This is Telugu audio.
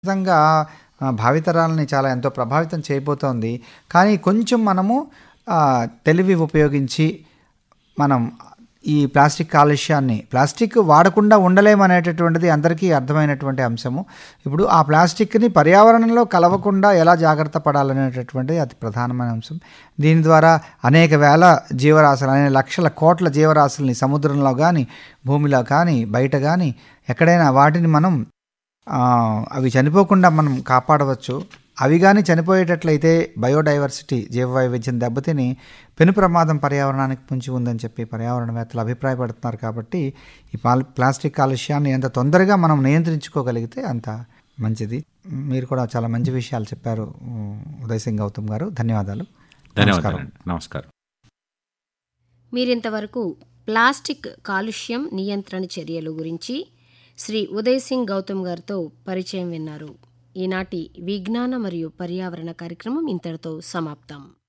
నిజంగా ఆ, భావితరాలని చాలా ఎంతో ప్రభావితం చేయబోతోంది కానీ కొంచెం మనము ఆ, తెలివి ఉపయోగించి మనం ఈ ప్లాస్టిక్ కాలుష్యాన్ని ప్లాస్టిక్ వాడకుండా ఉండలేమనేటటువంటిది అందరికీ అర్థమైనటువంటి అంశము ఇప్పుడు ఆ ప్లాస్టిక్ని పర్యావరణంలో కలవకుండా ఎలా జాగ్రత్త పడాలనేటటువంటిది అతి ప్రధానమైన అంశం దీని ద్వారా అనేక వేల జీవరాశులు అనేక లక్షల కోట్ల జీవరాశుల్ని సముద్రంలో కానీ భూమిలో కానీ బయట కానీ ఎక్కడైనా వాటిని మనం ఆ, అవి చనిపోకుండా మనం కాపాడవచ్చు అవి కానీ చనిపోయేటట్లయితే బయోడైవర్సిటీ జీవవైవిధ్యం దెబ్బతిని పెను ప్రమాదం పర్యావరణానికి పొంచి ఉందని చెప్పి పర్యావరణవేత్తలు అభిప్రాయపడుతున్నారు కాబట్టి ఈ పాల్ ప్లాస్టిక్ కాలుష్యాన్ని ఎంత తొందరగా మనం నియంత్రించుకోగలిగితే అంత మంచిది మీరు కూడా చాలా మంచి విషయాలు చెప్పారు ఉదయ్ సింగ్ గౌతమ్ గారు ధన్యవాదాలు ధన్యవాదాలు నమస్కారం మీరింతవరకు ప్లాస్టిక్ కాలుష్యం నియంత్రణ చర్యలు గురించి శ్రీ ఉదయ్ సింగ్ గౌతమ్ గారితో పరిచయం విన్నారు ఈనాటి విజ్ఞాన మరియు పర్యావరణ కార్యక్రమం ఇంతటితో సమాప్తం